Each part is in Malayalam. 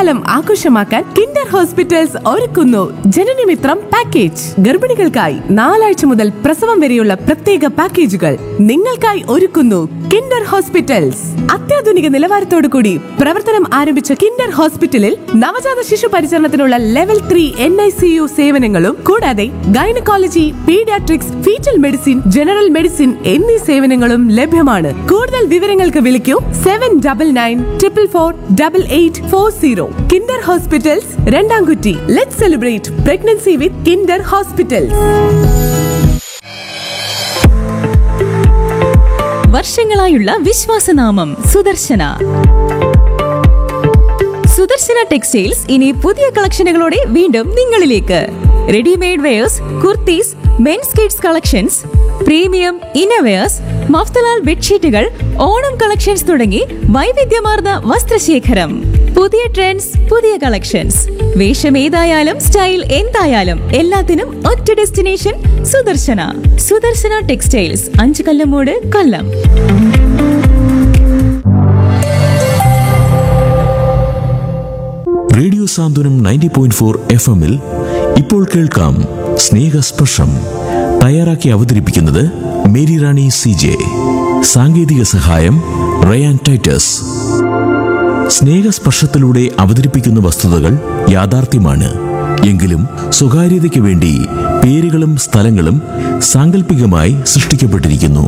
ഗർഭകാലം ആഘോഷമാക്കാൻ കിൻഡർ ഹോസ്പിറ്റൽസ് ഒരുക്കുന്നു ജനനമിത്രം പാക്കേജ് ഗർഭിണികൾക്കായി നാലാഴ്ച മുതൽ പ്രസവം വരെയുള്ള പ്രത്യേക പാക്കേജുകൾ നിങ്ങൾക്കായി ഒരുക്കുന്നു കിൻഡർ ഹോസ്പിറ്റൽസ് അത്യാധുനിക നിലവാരത്തോടു കൂടി പ്രവർത്തനം ആരംഭിച്ച കിൻഡർ ഹോസ്പിറ്റലിൽ നവജാത ശിശു പരിചരണത്തിനുള്ള level three N I C U സേവനങ്ങളും കൂടാതെ gynaecology paediatrics foetal medicine general medicine എന്നീ സേവനങ്ങളും ലഭ്യമാണ് കൂടുതൽ വിവരങ്ങൾക്ക് വിളിക്കൂ seven double nine triple four double eight four zero Kinder hospitals Randamkutty let celebrate pregnancy with Kinder hospitals വർഷങ്ങളായുള്ള വിശ്വാസനാമം സുദർശന സുദർശന ടെക്സ്റ്റൈൽസ് ഇനി പുതിയ കളക്ഷനുകളോടെ വീണ്ടും നിങ്ങളിലേക്ക് readymade wears kurtis men's kids collections premium innerwears Mafatlal ബെഡ്ഷീറ്റുകൾ ഓണം കളക്ഷൻസ് തുടങ്ങി വൈവിധ്യമാർന്ന വസ്ത്രശേഖരം പുതിയ ട്രെൻഡ്സ് പുതിയ കളക്ഷൻസ് വേഷം ഏതായാലും സ്റ്റൈൽ എന്തായാലും എല്ലാത്തിനും ഒറ്റ ഡെസ്റ്റിനേഷൻ സുദർശന സുദർശന ടെക്സ്റ്റൈൽസ് അഞ്ചു Kallamood Kollam radio Santhwanam ninety point four F എമ്മിൽ ഇപ്പോൾ കേൾക്കാം സ്നേഹസ്പർശം തയ്യാറാക്കി അവതരിപ്പിക്കുന്നത് മേരി റാണി സി ജെ സാങ്കേതിക സഹായം റയാൻ ടൈറ്റസ് സ്നേഹസ്പർശത്തിലൂടെ അവതരിപ്പിക്കുന്ന വസ്തുതകൾ യാഥാർത്ഥ്യമാണ് എങ്കിലും സ്വകാര്യതയ്ക്ക് വേണ്ടി പേരുകളും സ്ഥലങ്ങളും സാങ്കല്പികമായി സൃഷ്ടിക്കപ്പെട്ടിരിക്കുന്നു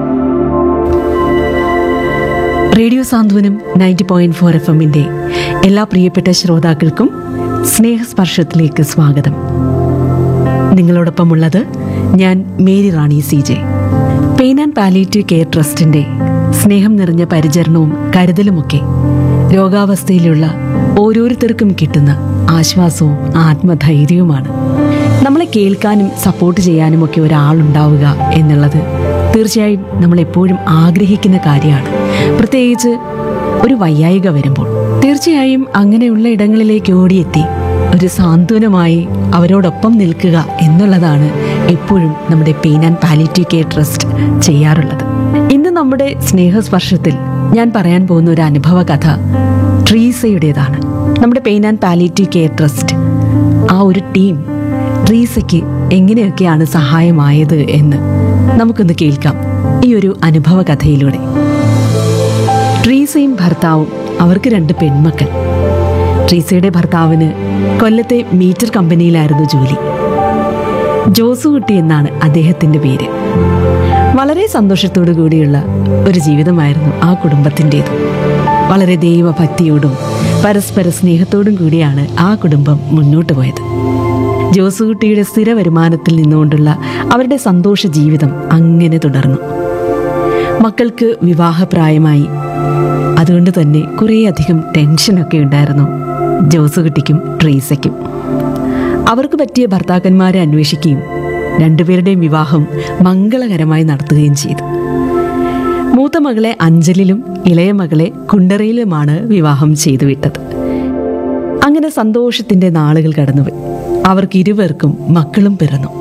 radio Santhwanam ninety point four F എമ്മിന്റെ എല്ലാ പ്രിയപ്പെട്ട ശ്രോതാക്കൾക്കും സ്നേഹസ്പർശത്തിലേക്ക് സ്വാഗതം നിങ്ങളോടൊപ്പമുള്ളത് ഞാൻ Mary Rani C J pain and palliative care ട്രസ്റ്റിന്റെ സ്നേഹം നിറഞ്ഞ പരിചരണവും കരുതലുമൊക്കെ രോഗാവസ്ഥയിലുള്ള ഓരോരുത്തർക്കും കിട്ടുന്ന ആശ്വാസവും ആത്മധൈര്യവുമാണ് നമ്മളെ കേൾക്കാനും സപ്പോർട്ട് ചെയ്യാനും ഒക്കെ ഒരാളുണ്ടാവുക എന്നുള്ളത് തീർച്ചയായും നമ്മൾ എപ്പോഴും ആഗ്രഹിക്കുന്ന കാര്യമാണ് പ്രത്യേകിച്ച് ഒരു വയ്യായിക വരുമ്പോൾ തീർച്ചയായും അങ്ങനെയുള്ള ഇടങ്ങളിലേക്ക് ഓടിയെത്തി ഒരു സാന്ത്വനമായി അവരോടൊപ്പം നിൽക്കുക എന്നുള്ളതാണ് എപ്പോഴും നമ്മുടെ pain and palliative care trust ചെയ്യാറുള്ളത് ഇന്ന് നമ്മുടെ സ്നേഹസ്പർശത്തിൽ ഞാൻ പറയാൻ പോകുന്ന ഒരു അനുഭവ കഥ ട്രീസയുടേതാണ് നമ്മുടെ pain and palliative care trust ആ ഒരു ടീം ട്രീസയ്ക്ക് എങ്ങനെയൊക്കെയാണ് സഹായമായത് എന്ന് നമുക്കൊന്ന് കേൾക്കാം ഈ ഒരു അനുഭവ കഥയിലൂടെ ട്രീസയും ഭർത്താവും അവർക്ക് രണ്ട് പെൺമക്കൾ ട്രീസയുടെ ഭർത്താവിന് കൊല്ലത്തെ മീറ്റർ കമ്പനിയിലായിരുന്നു ജോലി ജോസുകുട്ടി എന്നാണ് അദ്ദേഹത്തിന്റെ പേര് വളരെ സന്തോഷത്തോടു കൂടിയുള്ള ഒരു ജീവിതമായിരുന്നു ആ കുടുംബത്തിൻ്റെത് വളരെ ദൈവഭക്തിയോടും പരസ്പര സ്നേഹത്തോടും കൂടിയാണ് ആ കുടുംബം മുന്നോട്ട് പോയത് ജോസുകുട്ടിയുടെ സ്ഥിര വരുമാനത്തിൽ നിന്നുകൊണ്ടുള്ള അവരുടെ സന്തോഷ ജീവിതം അങ്ങനെ തുടർന്നു മക്കൾക്ക് വിവാഹപ്രായമായി അതുകൊണ്ട് തന്നെ കുറേയധികം ടെൻഷനൊക്കെ ഉണ്ടായിരുന്നു ജോസുകുട്ടിക്കും ട്രീസയ്ക്കും അവർക്ക് പറ്റിയ ഭർത്താക്കന്മാരെ അന്വേഷിക്കുകയും രണ്ടുപേരുടെയും വിവാഹം മംഗളകരമായി നടത്തുകയും ചെയ്തു മൂത്ത മകളെ അഞ്ചലിലും ഇളയ മകളെ കുണ്ടറയിലുമാണ് വിവാഹം ചെയ്തു വിട്ടത് അങ്ങനെ സന്തോഷത്തിന്റെ നാളുകൾ കടന്നുപോയി അവർക്ക് ഇരുവർക്കും മക്കളും പിറന്നു